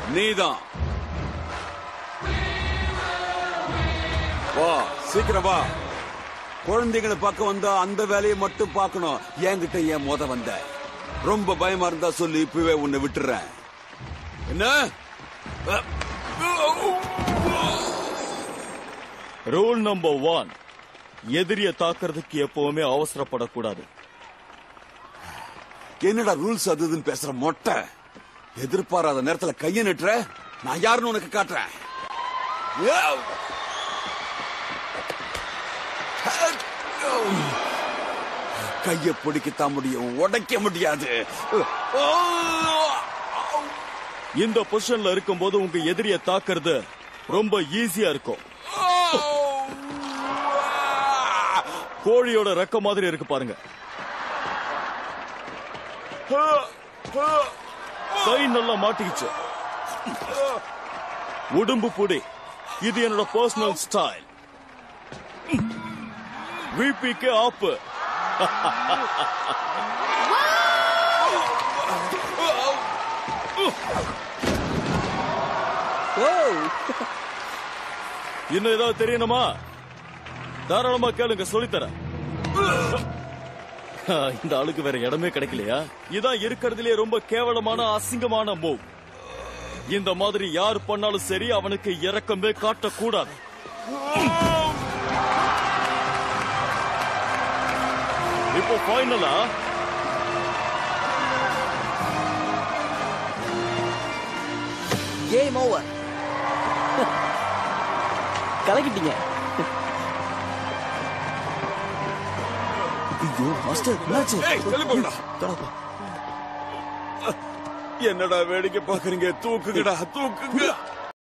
நீதான் வா சீக்கிரம் வா குழந்தைங்களை பக்கம் வந்தா அந்த வேலையை மட்டும் பார்க்கணும் என்கிட்ட ஏன் மோத வந்த ரொம்ப பயமா இருந்தா சொல்லி இப்பவே உன்னை விட்டுறேன் என்ன ரூல் நம்பர் ஒன் எதிரிய தாக்குறதுக்கு எப்பவுமே அவசரப்படக்கூடாது என்னடா ரூல்ஸ் அது இதுன்னு பேசுற மொட்டை எதிர்பாராத நேரத்துல கைய நட்டுற நான் யாருன்னு உனக்கு காட்டுறேன் யாவ். கைய பிடிக்கத்தான் முடியும் உடைக்க முடியாது இந்த பொசிஷன்ல இருக்கும்போது உங்க எதிரிய தாக்குறது ரொம்ப ஈஸியா இருக்கும் கோழியோட ரெக்க மாதிரி இருக்கு பாருங்க கை நல்லா மாட்டிக்கிச்சு உடும்பு புடி இது என்னோட பர்சனல் ஸ்டைல் விபிக்கு ஆப்பு ஓ இன்னும் ஏதாவது தெரியணுமா தாராளமா கேளுங்க சொல்லித்தரேன் இந்த ஆளுக்கு வேற இடமே கிடைக்கலையா இதான் இருக்கிறதுலே ரொம்ப கேவலமான அசிங்கமான மூவ் இந்த மாதிரி யார் பண்ணாலும் சரி அவனுக்கு இறக்கமே காட்டக்கூடாது இப்போ ஃபைனலா கேம் ஓவர் கலக்கிட்டீங்க ஐயோ மாஸ்டர் என்னாச்சு ஏய், தள்ளி போங்கடா. தொடப்பா. என்னடா வேடிக்கை பாக்குறீங்க தூக்குங்கடா தூக்குங்க